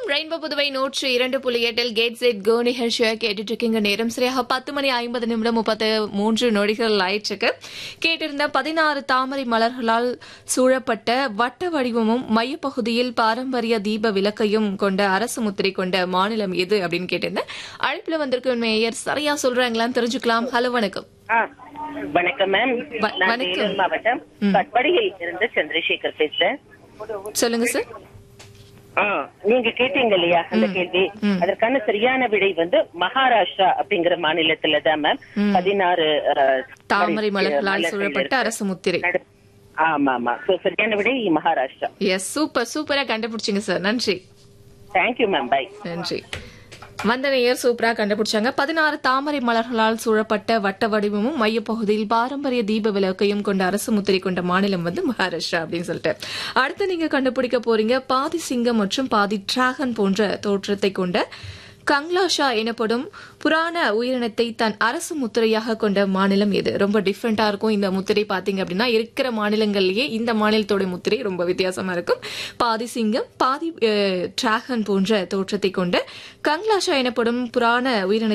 FM rainbow Puduvai நூற்று இரண்டு புள்ளி எட்டில் கேட் செட் கோ நிகழ்ச்சியை கேட்டுட்டு இருக்கீங்க நேரம் சரியாக பத்து மணி ஐம்பது நிமிடம் முப்பத்து மூன்று நொடிகள் ஆயிற்றுக்கு கேட்டிருந்த பதினாறு தாமரை மலர்களால் சூழப்பட்ட வட்ட வடிவமும் மையப்பகுதியில் பாரம்பரிய தீப விளக்கையும் கொண்ட அரசு முத்திரை கொண்ட மாநிலம் எது அப்படின்னு கேட்டிருந்தேன் அழைப்புல வந்திருக்கும் மேயர் சரியா சொல்றாங்களான்னு தெரிஞ்சுக்கலாம் ஹலோ வணக்கம் ஆ, வணக்கம் மேம் வ- நான் வணக்கம். வேலூர் மாவட்டம் ம். கட்படியில் இருந்து சந்திரசேகர் பேசுறேன் சொல்லுங்க சார் ஆ, நீங்க கேட்டீங்க இல்லையா அந்த கேள்வி ம். அதற்கான சரியான விடை வந்து மகாராஷ்டிரா அப்படிங்கிற மாநிலத்துல தான் மேம் பதினாறு ஆ, தாமரை மலர்களால் மலர்கள் சூழப்பட்ட இருக்கு. அரசு முத்திரை நடு- ஆமா ஆமா சோ சரியான விடை மகாராஷ்டிரா எஸ் சூப்பர் சூப்பரா கண்டுபிடிச்சிங்க சார் நன்றி தேங்க்யூ மேம் பை நன்றி வந்த நேயர் சூப்பரா கண்டுபிடிச்சாங்க பதினாறு தாமரை மலர்களால் சூழப்பட்ட வட்ட வடிவமும் மையப்பகுதியில் பாரம்பரிய தீப விளக்கையும் கொண்ட அரசு முத்திரை கொண்ட மாநிலம் வந்து மகாராஷ்டிரா அப்படின்னு சொல்லிட்டு அடுத்து நீங்க கண்டுபிடிக்க போறீங்க பாதி சிங்கம் மற்றும் பாதி டிராகன் போன்ற தோற்றத்தை கொண்ட கங்லாஷா எனப்படும் புராண உயிரினத்தை தன் அரசு முத்திரையாக கொண்ட மாநிலம் எது ரொம்ப டிஃப்ரெண்டா இருக்கும் இந்த முத்திரை பாத்தீங்க அப்படின்னா இருக்கிற மாநிலங்கள்லயே இந்த மாநிலத்தோட முத்திரை ரொம்ப வித்தியாசமா இருக்கும் பாதி சிங்கம் பாதி டிராகன் போன்ற தோற்றத்தை கொண்ட கங்லாஷா எனப்படும் புராண உயிரினத்தை